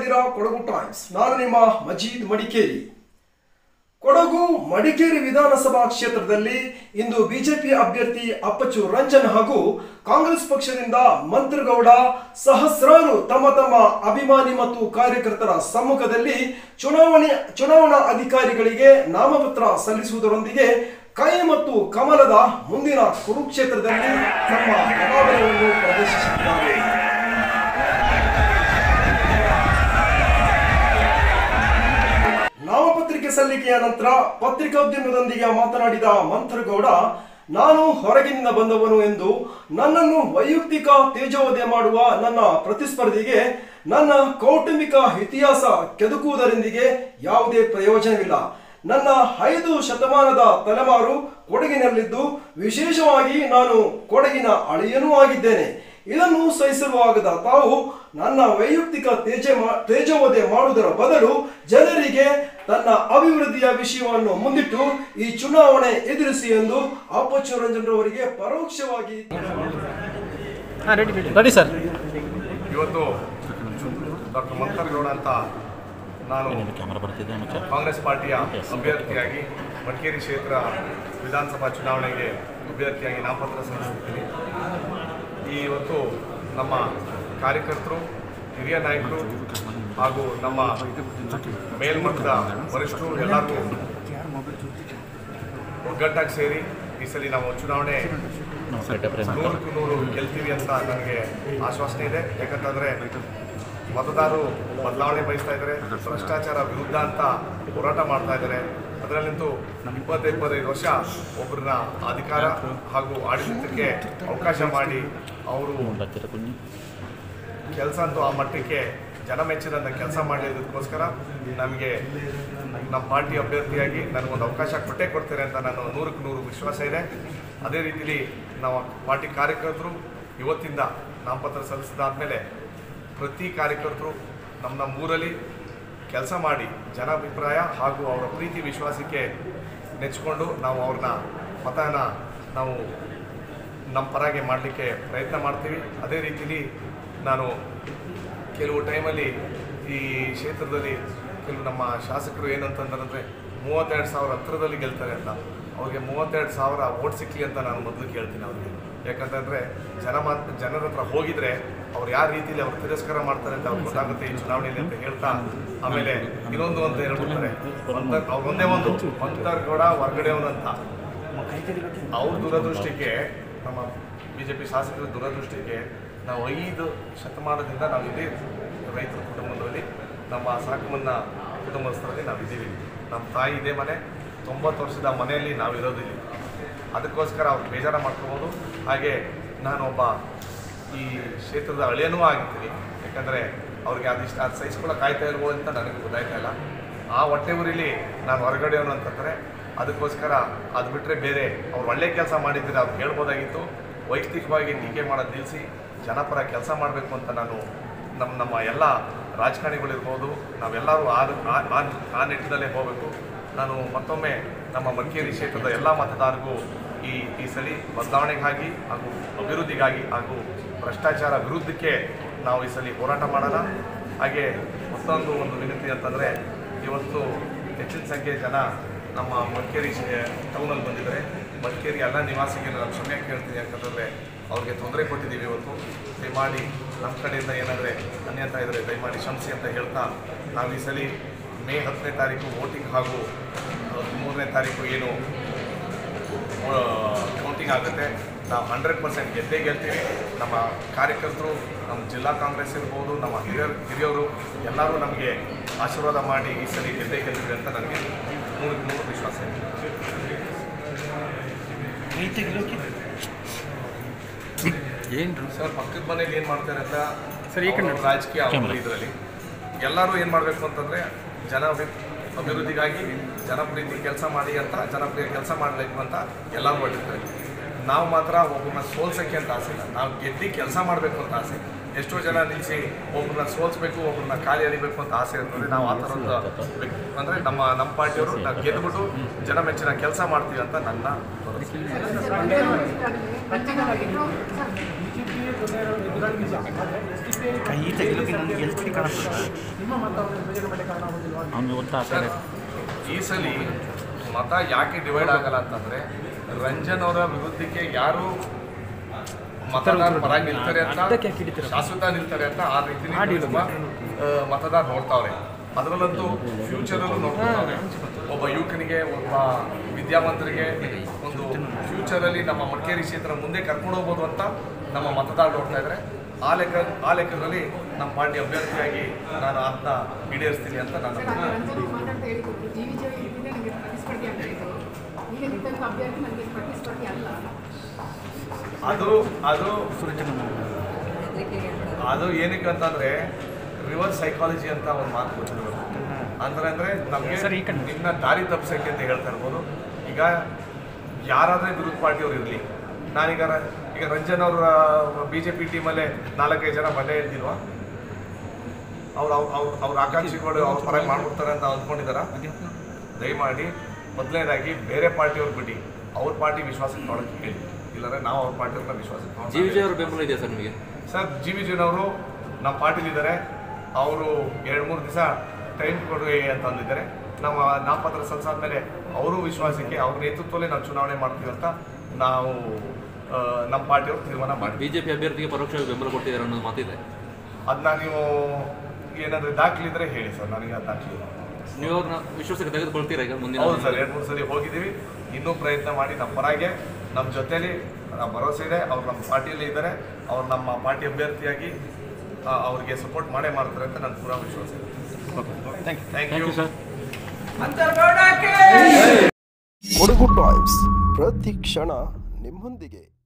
ಇದ್ದೀರಾ ಕೊಡಗು ಟೈಮ್ಸ್ ನಾನು ನಿಮ್ಮ ಮಜೀದ್ ಮಡಿಕೇರಿ ಕೊಡಗು ಮಡಿಕೇರಿ ವಿಧಾನಸಭಾ ಕ್ಷೇತ್ರದಲ್ಲಿ ಇಂದು ಬಿಜೆಪಿ ಅಭ್ಯರ್ಥಿ ಅಪ್ಪಚ್ಚು ರಂಜನ್ ಹಾಗೂ ಕಾಂಗ್ರೆಸ್ ಪಕ್ಷದಿಂದ ಮಂತ್ರಗೌಡ ಸಹಸ್ರಾರು ತಮ್ಮ ತಮ್ಮ ಅಭಿಮಾನಿ ಮತ್ತು ಕಾರ್ಯಕರ್ತರ ಸಮ್ಮುಖದಲ್ಲಿ ಚುನಾವಣೆ ಚುನಾವಣಾ ಅಧಿಕಾರಿಗಳಿಗೆ ನಾಮಪತ್ರ ಸಲ್ಲಿಸುವುದರೊಂದಿಗೆ ಕೈ ಮತ್ತು ಕಮಲದ ಮುಂದಿನ ಕುರುಕ್ಷೇತ್ರದಲ್ಲಿ ತಮ್ಮ ಪ್ರಭಾವವನ್ನು ಪ್ರದರ್ಶಿಸಿದ್ದಾರೆ ನಾಮಪತ್ರಿಕೆ ಸಲ್ಲಿಕೆಯ ನಂತರ ಪತ್ರಿಕೋದ್ಯಮದೊಂದಿಗೆ ಮಾತನಾಡಿದ ಮಂತ್ರಗೌಡ ನಾನು ಹೊರಗಿನಿಂದ ಬಂದವನು ಎಂದು ನನ್ನನ್ನು ವೈಯಕ್ತಿಕ ತೇಜೋವಧೆ ಮಾಡುವ ನನ್ನ ಪ್ರತಿಸ್ಪರ್ಧಿಗೆ ನನ್ನ ಕೌಟುಂಬಿಕ ಇತಿಹಾಸ ಕೆದಕುವುದರೊಂದಿಗೆ ಯಾವುದೇ ಪ್ರಯೋಜನವಿಲ್ಲ ನನ್ನ ಐದು ಶತಮಾನದ ತಲೆಮಾರು ಕೊಡಗಿನಲ್ಲಿದ್ದು ವಿಶೇಷವಾಗಿ ನಾನು ಕೊಡಗಿನ ಅಳಿಯನೂ ಆಗಿದ್ದೇನೆ ಇದನ್ನು ಸಹಿಸಲುವಾಗದ ತಾವು ನನ್ನ ವೈಯಕ್ತಿಕ ತೇಜ ತೇಜೋವಧೆ ಮಾಡುವುದರ ಬದಲು ಜನರಿಗೆ ತನ್ನ ಅಭಿವೃದ್ಧಿಯ ವಿಷಯವನ್ನು ಮುಂದಿಟ್ಟು ಈ ಚುನಾವಣೆ ಎದುರಿಸಿ ಎಂದು ಅಪ್ಪಚ್ಚು ರಂಜನ್ ರವರಿಗೆ ಪರೋಕ್ಷವಾಗಿ ಹಾಂ ರೆಡಿ ರೆಡಿ ರೆಡಿ ಸರ್ ಇವತ್ತು ಡಾಕ್ಟರ್ ಮಂಕರಗೌಡ ಅಂತ ನಾನು ಕ್ಯಾಮರಾ ಬರ್ತಿದೆ ಮತ್ತೆ ಕಾಂಗ್ರೆಸ್ ಪಾರ್ಟಿಯ ಅಭ್ಯರ್ಥಿಯಾಗಿ ಮಡಿಕೇರಿ ಕ್ಷೇತ್ರ ವಿಧಾನಸಭಾ ಚುನಾವಣೆಗೆ ಅಭ್ಯರ್ಥಿಯಾಗಿ ನಾಮಪತ್ರ ಸಲ್ಲಿಸಿದ್ದೀನಿ ಈ ಇವತ್ತು ನಮ್ಮ ಕಾರ್ಯಕರ್ತರು ಹಿರಿಯ ನಾಯಕರು ಹಾಗೂ ನಮ್ಮ ಮೇಲ್ಮಟ್ಟದ ವರಿಷ್ಠರು ಎಲ್ಲರೂ ಒಗ್ಗಟ್ಟಾಗಿ ಸೇರಿ ಈ ಸಲ ನಾವು ಚುನಾವಣೆ ನೂರಕ್ಕೂ ನೂರು ಗೆಲ್ತೀವಿ ಅಂತ ನನಗೆ ಆಶ್ವಾಸನೆ ಇದೆ ಯಾಕಂತಂದರೆ ಮತದಾರರು ಬದಲಾವಣೆ ಬಯಸ್ತಾ ಇದ್ದಾರೆ ಭ್ರಷ್ಟಾಚಾರ ವಿರುದ್ಧ ಅಂತ ಹೋರಾಟ ಮಾಡ್ತಾ ಇದ್ದಾರೆ ಅದರಲ್ಲಂತೂ ಇಪ್ಪತ್ತೈದು ಇಪ್ಪತ್ತೈದು ವರ್ಷ ಒಬ್ಬರನ್ನ ಅಧಿಕಾರ ಹಾಗೂ ಆಡಳಿತಕ್ಕೆ ಅವಕಾಶ ಮಾಡಿ ಅವರು ಕೆಲಸ ಅಂತೂ ಆ ಮಟ್ಟಕ್ಕೆ ಜನ ಮೆಚ್ಚಿದಂಥ ಕೆಲಸ ಮಾಡಿದ್ದಕ್ಕೋಸ್ಕರ ನಮಗೆ ನಮ್ಮ ಪಾರ್ಟಿ ಅಭ್ಯರ್ಥಿಯಾಗಿ ನನಗೊಂದು ಅವಕಾಶ ಕೊಟ್ಟೇ ಕೊಡ್ತಾರೆ ಅಂತ ನಾನು ನೂರಕ್ಕೆ ನೂರು ವಿಶ್ವಾಸ ಇದೆ ಅದೇ ರೀತಿಲಿ ನಾವು ಪಾರ್ಟಿ ಕಾರ್ಯಕರ್ತರು ಇವತ್ತಿಂದ ನಾಮಪತ್ರ ಸಲ್ಲಿಸಿದಾದ್ಮೇಲೆ ಪ್ರತಿ ಕಾರ್ಯಕರ್ತರು ನಮ್ಮ ನಮ್ಮ ಊರಲ್ಲಿ ಕೆಲಸ ಮಾಡಿ ಜನ ಅಭಿಪ್ರಾಯ ಹಾಗೂ ಅವರ ಪ್ರೀತಿ ವಿಶ್ವಾಸಕ್ಕೆ ನೆಚ್ಕೊಂಡು ನಾವು ಅವ್ರನ್ನ ಮತನ ನಾವು ನಮ್ಮ ಪರಾಗೆ ಮಾಡಲಿಕ್ಕೆ ಪ್ರಯತ್ನ ಮಾಡ್ತೀವಿ ಅದೇ ರೀತಿಲಿ ನಾನು ಕೆಲವು ಟೈಮಲ್ಲಿ ಈ ಕ್ಷೇತ್ರದಲ್ಲಿ ಕೆಲವು ನಮ್ಮ ಶಾಸಕರು ಏನಂತಂದ್ರೆ ಮೂವತ್ತೆರಡು ಸಾವಿರ ಹತ್ರದಲ್ಲಿ ಗೆಲ್ತಾರೆ ಅಂತ ಅವ್ರಿಗೆ ಮೂವತ್ತೆರಡು ಸಾವಿರ ಓಟ್ ಸಿಕ್ಕಲಿ ಅಂತ ನಾನು ಮೊದಲು ಕೇಳ್ತೀನಿ ಅವ್ರಿಗೆ ಯಾಕಂತಂದರೆ ಜನ ಮಾತ್ ಜನರ ಹತ್ರ ಹೋಗಿದ್ರೆ ಅವ್ರು ಯಾವ ರೀತಿಯಲ್ಲಿ ಅವ್ರು ತಿರಸ್ಕಾರ ಮಾಡ್ತಾರೆ ಅಂತ ಅವ್ರಿಗೆ ಗೊತ್ತಾಗುತ್ತೆ ಈ ಚುನಾವಣೆಯಲ್ಲಿ ಅಂತ ಹೇಳ್ತಾ ಆಮೇಲೆ ಇನ್ನೊಂದು ಅಂತ ಹೇಳ್ಬಿಡ್ತಾರೆ ಮಂತರ್ ಅವ್ರು ಒಂದೇ ಒಂದು ಮಂತರ್ಗೌಡ ಹೊರಗಡೆಯವನು ಅಂತ ಅವ್ರ ದುರದೃಷ್ಟಕ್ಕೆ ನಮ್ಮ ಬಿ ಜೆ ಪಿ ಶಾಸಕರ ದುರದೃಷ್ಟಕ್ಕೆ ನಾವು ಐದು ಶತಮಾನದಿಂದ ನಾವು ಇದೇ ರೈತರ ಕುಟುಂಬದಲ್ಲಿ ನಮ್ಮ ಸಾಕುಮನ್ನ ಕುಟುಂಬಸ್ಥರಲ್ಲಿ ನಾವು ಇದ್ದೀವಿ ನಮ್ಮ ತಾಯಿ ಇದೇ ಮನೆ ತೊಂಬತ್ತು ವರ್ಷದ ಮನೆಯಲ್ಲಿ ನಾವು ಇರೋದಿಲ್ಲ ಅದಕ್ಕೋಸ್ಕರ ಅವ್ರು ಬೇಜಾರ ಮಾಡ್ಕೋಬೋದು ಹಾಗೆ ನಾನೊಬ್ಬ ಈ ಕ್ಷೇತ್ರದ ಹಳೆಯನೂ ಆಗಿರ್ತೀನಿ ಯಾಕಂದರೆ ಅವ್ರಿಗೆ ಅದಿಷ್ಟು ಅದು ಸಹಿಸ್ಕೊಳ್ಳೋಕೆ ಆಯ್ತಾ ಇಲ್ವೋ ಅಂತ ನನಗೆ ಗೊತ್ತಾಯ್ತಾ ಇಲ್ಲ ಆ ಹೊಟ್ಟೆ ಊರಿಲಿ ನಾನು ಹೊರಗಡೆಯವನು ಅಂತಂದರೆ ಅದಕ್ಕೋಸ್ಕರ ಅದು ಬಿಟ್ಟರೆ ಬೇರೆ ಅವ್ರು ಒಳ್ಳೆ ಕೆಲಸ ಮಾಡಿದ್ರೆ ಅವ್ರು ಹೇಳ್ಬೋದಾಗಿತ್ತು ವೈಯಕ್ತಿಕವಾಗಿ ಟೀಕೆ ಮಾಡೋದು ನಿಲ್ಲಿಸಿ ಜನಪರ ಕೆಲಸ ಮಾಡಬೇಕು ಅಂತ ನಾನು ನಮ್ಮ ನಮ್ಮ ಎಲ್ಲ ರಾಜಕಾರಣಿಗಳಿರ್ಬೋದು ನಾವೆಲ್ಲರೂ ಆ ಆ- ಆ- ಆ ನಿಟ್ಟಿನಲ್ಲೇ ಹೋಗಬೇಕು ನಾನು ಮತ್ತೊಮ್ಮೆ ನಮ್ಮ ಮಡಿಕೇರಿ ಕ್ಷೇತ್ರದ ಎಲ್ಲ ಮತದಾರರಿಗೂ ಈ ಈ ಸಲ ಬದಲಾವಣೆಗಾಗಿ ಹಾಗೂ ಅಭಿವೃದ್ಧಿಗಾಗಿ ಹಾಗೂ ಭ್ರಷ್ಟಾಚಾರ ವಿರುದ್ಧಕ್ಕೆ ನಾವು ಈ ಸಲ ಹೋರಾಟ ಮಾಡೋಣ ಹಾಗೆ ಮತ್ತೊಂದು ಒಂದು ವಿನಂತಿ ಅಂತಂದರೆ ಇವತ್ತು ಹೆಚ್ಚಿನ ಸಂಖ್ಯೆಯ ಜನ ನಮ್ಮ ಮಡಿಕೇರಿ ಟೌನಲ್ಲಿ ಬಂದಿದ್ದಾರೆ ಮಡಿಕೇರಿ ಎಲ್ಲ ನಿವಾಸಿಗೆ ನಾನು ಕ್ಷಮೆ ಕೇಳ್ತೀನಿ ಯಾಕಂತಂದರೆ ಅವ್ರಿಗೆ ತೊಂದರೆ ಕೊಟ್ಟಿದ್ದೀವಿ ಇವತ್ತು ದಯಮಾಡಿ ನಮ್ಮ ಕಡೆಯಿಂದ ಏನಾದರೆ ಅನ್ಯತಾ ಇದ್ದರೆ ದಯಮಾಡಿ ಕ್ಷಮಿಸಿ ಅಂತ ಹೇಳ್ತಾ ನಾವು ಈ ಸಲ ಮೇ ಹತ್ತನೇ ತಾರೀಕು ವೋಟಿಂಗ್ ಹಾಗೂ ಮೂರನೇ ತಾರೀಕು ಏನು ಕೌಂಟಿಂಗ್ ಆಗುತ್ತೆ ನಾವು ಹಂಡ್ರೆಡ್ ಪರ್ಸೆಂಟ್ ಗೆದ್ದೇ ಗೆಲ್ತೀವಿ ನಮ್ಮ ಕಾರ್ಯಕರ್ತರು ನಮ್ಮ ಜಿಲ್ಲಾ ಕಾಂಗ್ರೆಸ್ ಇರ್ಬೋದು ನಮ್ಮ ಹಿರಿಯರು ಹಿರಿಯರು ಎಲ್ಲರೂ ನಮಗೆ ಆಶೀರ್ವಾದ ಮಾಡಿ ಈ ಸಲ ಗೆದ್ದೇ ಗೆಲ್ತೀವಿ ಅಂತ ನನಗೆ ನೂರಕ್ಕೆ ನೂರು ವಿಶ್ವಾಸ ಇದೆ ಏನು ಸರ್ ಪಕ್ಕದ ಮನೇಲಿ ಏನು ಮಾಡ್ತಾರೆ ಅಂತ ಸರ್, ಈ ಕಡೆ ಅವ್ರ ರಾಜಕೀಯ ಇದರಲ್ಲಿ ಎಲ್ಲರೂ ಏನು ಮಾಡಬೇಕು ಅಂತಂದರೆ ಜನ ಅಭಿ- ಅಭಿವೃದ್ಧಿಗಾಗಿ ಜನಪ್ರೀತಿ ಕೆಲಸ ಮಾಡಿ ಅಂತ ಜನಪ್ರಿಯ ಕೆಲಸ ಮಾಡಬೇಕು ಅಂತ ಎಲ್ಲರೂ ಹೊರಟಿರ್ತಾರೆ ನಾವು ಮಾತ್ರ ಒಬ್ಬರನ್ನ ಸೋಲ್ಸೋಕ್ಕೆ ಅಂತ ಆಸೆ ಇಲ್ಲ ನಾವು ಗೆದ್ದು ಕೆಲಸ ಮಾಡಬೇಕು ಅಂತ ಆಸೆ ಎಷ್ಟೋ ಜನ ನಿಲ್ಲಿಸಿ ಒಬ್ಬರನ್ನ ಸೋಲ್ಸ್ಬೇಕು ಒಬ್ಬರನ್ನ ಖಾಲಿ ಅರಿಬೇಕು ಅಂತ ಆಸೆ ಇರ್ತದೆ ನಾವು ಆ ಥರದ ವ್ಯಕ್ತಿ ಅಂದರೆ ನಮ್ಮ ನಮ್ಮ ಪಾರ್ಟಿಯವರು ನಾವು ಗೆದ್ದುಬಿಟ್ಟು ಜನ ಮೆಚ್ಚಿನ ಕೆಲಸ ಮಾಡ್ತೀವಿ ಅಂತ ನನ್ನ ಭರವಸೆ. ಕೈ ತೆಗಿಲಿಕ್ಕೆ ನನಗೆ ಎಲ್ ಸಿ ಡಿ ಕಾಣಿಸ್ತದೆ ಅವ್ನು ಗೊತ್ತಾ ಆ ಕಡೆ ಈ ಸಲ ಮತ ಯಾಕೆ ಡಿವೈಡ್ ಆಗಲ್ಲ ಅಂತಂದ್ರೆ ರಂಜನ್ ಅವರ ವಿರುದ್ಧಕ್ಕೆ ಯಾರು ಮತದಾರ ಪರ ನಿಲ್ತಾರೆ ಅಂತ ಶಾಶ್ವತ ನಿಲ್ತಾರೆ ಅಂತ ಆ ರೀತಿ ತುಂಬ ಮತದಾರ ನೋಡ್ತಾವ್ರೆ ಅದರಲ್ಲಂತೂ ಫ್ಯೂಚರಲ್ಲೂ ನೋಡ್ತಾವ್ರೆ ಒಬ್ಬ ಯುವಕನಿಗೆ ಒಬ್ಬ ವಿದ್ಯಾವಂತರಿಗೆ ಒಂದು ಫ್ಯೂಚರಲ್ಲಿ ನಮ್ಮ ಮಡಿಕೇರಿ ಕ್ಷೇತ್ರ ಮುಂದೆ ಕರ್ಕೊಂಡು ಹೋಗ್ಬೋದು ಅಂತ ನಮ್ಮ ಮತದಾರ ನೋಡ್ತಾ ಇದ್ದಾರೆ ಆ ಲೆಕ್ಕ ಆ ಲೆಕ್ಕದಲ್ಲಿ ನಮ್ಮ ಪಾರ್ಟಿ ಅಭ್ಯರ್ಥಿಯಾಗಿ ನಾನು ಅದನ್ನ ಈಡೇರಿಸ್ತೀನಿ ಅಂತ ನಾನು ರಂಜನ ಮಾತಾಡ್ತಾ ಹೇಳಿಕೊಟ್ರು ಜಿ ವಿ ಜೆ ನನಗೆ ಪ್ರತಿಸ್ಪರ್ಧಿ ಅಂತ ಇದ್ರು ಈಗ ನಿಂತಂತ ಅಭ್ಯರ್ಥಿ ನನಗೆ ಪ್ರತಿಸ್ಪರ್ಧಿ ಅಲ್ಲ ಅದು ಅದು ಅದು ಏನಕ್ಕೆ ಅಂತಂದ್ರೆ ರಿವರ್ಸ್ ಸೈಕಾಲಜಿ ಅಂತ ಒಂದು ಮಾತು ಗೊತ್ತಿರಬೇಕು ಅಂದ್ರೆ ಅಂದ್ರೆ ನಮಗೆ ಸರ್, ಈ ಕಡೆ. ನಿನ್ನ ದಾರಿ ತಪ್ಪಿಸಕ್ಕೆ ಅಂತ ಹೇಳ್ತಾ ಇರ್ಬೋದು ಈಗ ಯಾರಾದ್ರೆ ವಿರೋಧ ಪಾರ್ಟಿಯವ್ರು ಇರಲಿ ನಾನೀಗ ರ- ಈಗ ರಂಜನ್ ಅವರ ಬಿ ಜೆ ಪಿ ಟೀಮಲ್ಲೇ ನಾಲ್ಕೈದು ಜನ ಬಂಡೆ ಇದ್ದಿಲ್ವಾ ಅವ್ರು ಅವ್ರು ಅವ್ರ ಅವ್ರ ಆಕಾಂಕ್ಷಿಗಳು ಅವ್ರ ಪರ ಮಾಡ್ಬಿಡ್ತಾರೆ ಅಂತ ಅಂದ್ಕೊಂಡಿದಾರ ದಯಮಾಡಿ ಮೊದಲನೇದಾಗಿ ಬೇರೆ ಪಾರ್ಟಿಯವ್ರು ಬಿಟ್ಟು ಅವ್ರ ಪಾರ್ಟಿ ವಿಶ್ವಾಸಕ್ಕೆ ತೊಗೊಳಕ್ಕೆ ಹೇಳಿ ಇಲ್ಲಾಂದ್ರೆ ನಾವು ಅವ್ರ ಪಾರ್ಟಿಯವ್ರನ್ನ ವಿಶ್ವಾಸಕ್ಕೆ ಜಿ ತೊಗೊಳಕ್ಕೆ ವಿಜಯ್ ಅವರ ಬೆಂಬಲ ಇದೆಯಾ ಸರ್ ನಿಮಗೆ ಸರ್ ಜಿ ವಿ ಜಿನವರು ನಮ್ಮ ಪಾರ್ಟಿಲಿದ್ದಾರೆ ಅವರು ಎರಡು ಮೂರು ದಿವಸ ಟೈಮ್ ಕೊಡ್ರಿ ಅಂತ ಅಂದಿದ್ದಾರೆ ನಮ್ಮ ನಾಮಪತ್ರ ಸಲ್ಸಾದ ಮೇಲೆ ಅವರು ವಿಶ್ವಾಸಕ್ಕೆ ಅವ್ರ ನೇತೃತ್ವದಲ್ಲೇ ನಾವು ಚುನಾವಣೆ ಮಾಡ್ತೀವಿ ಅಂತ ನಾವು ಆ, ನಮ್ಮ ಪಾರ್ಟಿಯವರು ತೀರ್ಮಾನ ಮಾಡಿ ಬಿಜೆಪಿ ಅಭ್ಯರ್ಥಿಗೆ ಪರೋಕ್ಷವಾಗಿ ಬೆಂಬಲ ಕೊಟ್ಟಿದ್ದಾರೆ ಅನ್ನೋದು ಮಾತಿದೆ ಅದನ್ನ ನೀವು ಏನಾದರೂ ದಾಖಲಿದ್ರೆ ಹೇಳಿ ಸರ್ ನನಗೆ ಆ ದಾಖಲೆ ಇಲ್ಲ. ನೀವು ಅವ್ರನ್ನ ವಿಶ್ವಾಸಕ್ಕೆ ತೆಗೆದುಕೊಳ್ತೀರಾ ಈಗ ಮುಂದಿನ ಹೌದು ಸರ್ ಎರಡು ಮೂರು ಸಲ ಹೋಗಿದ್ದೀವಿ ಇನ್ನೂ ಪ್ರಯತ್ನ ಮಾಡಿ ನಮ್ಮ ಪರಾಗೆ ನಮ್ಮ ಜೊತೆಲಿ ನಮ್ಮ ಭರವಸೆ ಇದೆ ಅವ್ರು ನಮ್ಮ ಪಾರ್ಟಿಯಲ್ಲಿ ಇದ್ದಾರೆ ಅವ್ರು ನಮ್ಮ ಪಾರ್ಟಿ ಅಭ್ಯರ್ಥಿಯಾಗಿ ಆ, ಅವ್ರಿಗೆ ಸಪೋರ್ಟ್ ಮಾಡೇ ಮಾಡ್ತಾರೆ ಅಂತ ನನ್ನ ಪೂರಾ ವಿಶ್ವಾಸ ಇದೆ thank thank you you sir Kodagu Times ಪ್ರತಿ ಕ್ಷಣ ನಿಮ್ಮೊಂದಿಗೆ